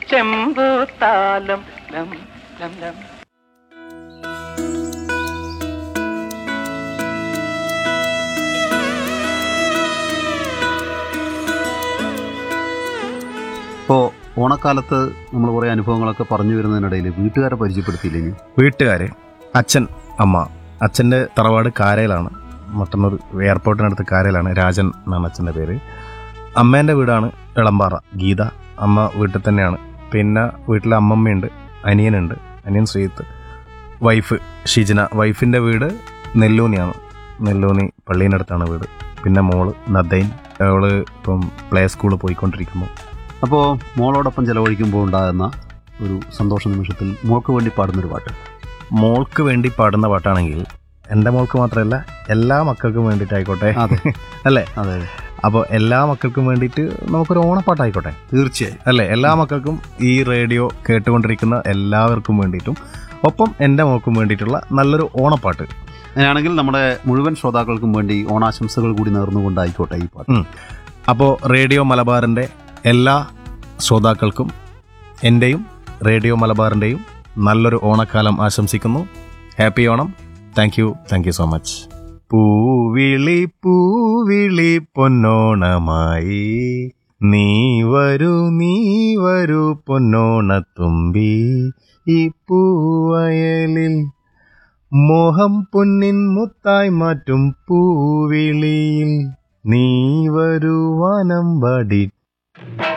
ചെമ്പൂത്താലം ലം ലം ലം ഇപ്പോൾ ഓണക്കാലത്ത് നമ്മൾ കുറേ അനുഭവങ്ങളൊക്കെ പറഞ്ഞു വരുന്നതിനിടയിൽ വീട്ടുകാരെ പരിചയപ്പെടുത്തിയില്ലേ ഇനി വീട്ടുകാർ അച്ഛൻ അമ്മ അച്ഛൻ്റെ തറവാട് കാരയിലാണ് മട്ടന്നൂർ എയർപോർട്ടിനടുത്ത് കാരയിലാണ് രാജൻ എന്നാണ് അച്ഛൻ്റെ പേര് അമ്മേൻ്റെ വീടാണ് എളമ്പാറ ഗീത അമ്മ വീട്ടിൽ തന്നെയാണ് പിന്നെ വീട്ടിൽ അമ്മമ്മയുണ്ട് അനിയനുണ്ട് അനിയൻ ശ്രീത്ത് വൈഫ് ഷിജിന വൈഫിൻ്റെ വീട് നെല്ലൂനിയാണ് നെല്ലൂനി പള്ളീനടുത്താണ് വീട് പിന്നെ മോള് നദൈൻ അവള് ഇപ്പം പ്ലേ സ്കൂളിൽ പോയിക്കൊണ്ടിരിക്കുന്നു അപ്പോൾ മോളോടൊപ്പം ചെലവഴിക്കുമ്പോൾ ഉണ്ടാകുന്ന ഒരു സന്തോഷ നിമിഷത്തിൽ മോൾക്ക് വേണ്ടി പാടുന്നൊരു പാട്ട് മോൾക്ക് വേണ്ടി പാടുന്ന പാട്ടാണെങ്കിൽ എൻ്റെ മോൾക്ക് മാത്രമല്ല എല്ലാ മക്കൾക്കും വേണ്ടിയിട്ടായിക്കോട്ടെ അതെ അല്ലേ അതെ അപ്പോൾ എല്ലാ മക്കൾക്കും വേണ്ടിയിട്ട് നമുക്കൊരു ഓണപ്പാട്ടായിക്കോട്ടെ തീർച്ചയായും അല്ലേ എല്ലാ മക്കൾക്കും ഈ റേഡിയോ കേട്ടുകൊണ്ടിരിക്കുന്ന എല്ലാവർക്കും വേണ്ടിയിട്ടും ഒപ്പം എൻ്റെ മോൾക്കും വേണ്ടിയിട്ടുള്ള നല്ലൊരു ഓണപ്പാട്ട് അങ്ങനെയാണെങ്കിൽ നമ്മുടെ മുഴുവൻ ശ്രോതാക്കൾക്കും വേണ്ടി ഓണാശംസകൾ കൂടി നേർന്നുകൊണ്ടായിക്കോട്ടെ ഈ പാട്ട് ഉം. അപ്പോൾ റേഡിയോ മലബാറിൻ്റെ എല്ലാ ശ്രോതാക്കൾക്കും എൻ്റെയും റേഡിയോ മലബാറിൻ്റെയും നല്ലൊരു ഓണക്കാലം ആശംസിക്കുന്നു happy Onam thank you thank you so much പൂവിളി പൂവിളി പൊന്നോണമായി നീ വരൂ നീ വരൂ പൊന്നോണത്തുമ്പി ഈ പൂവയലിൽ മോഹം പൊന്നിൻ മുത്തായി മാറ്റും പൂവിളിയിൽ നീ വരുവാനം വടി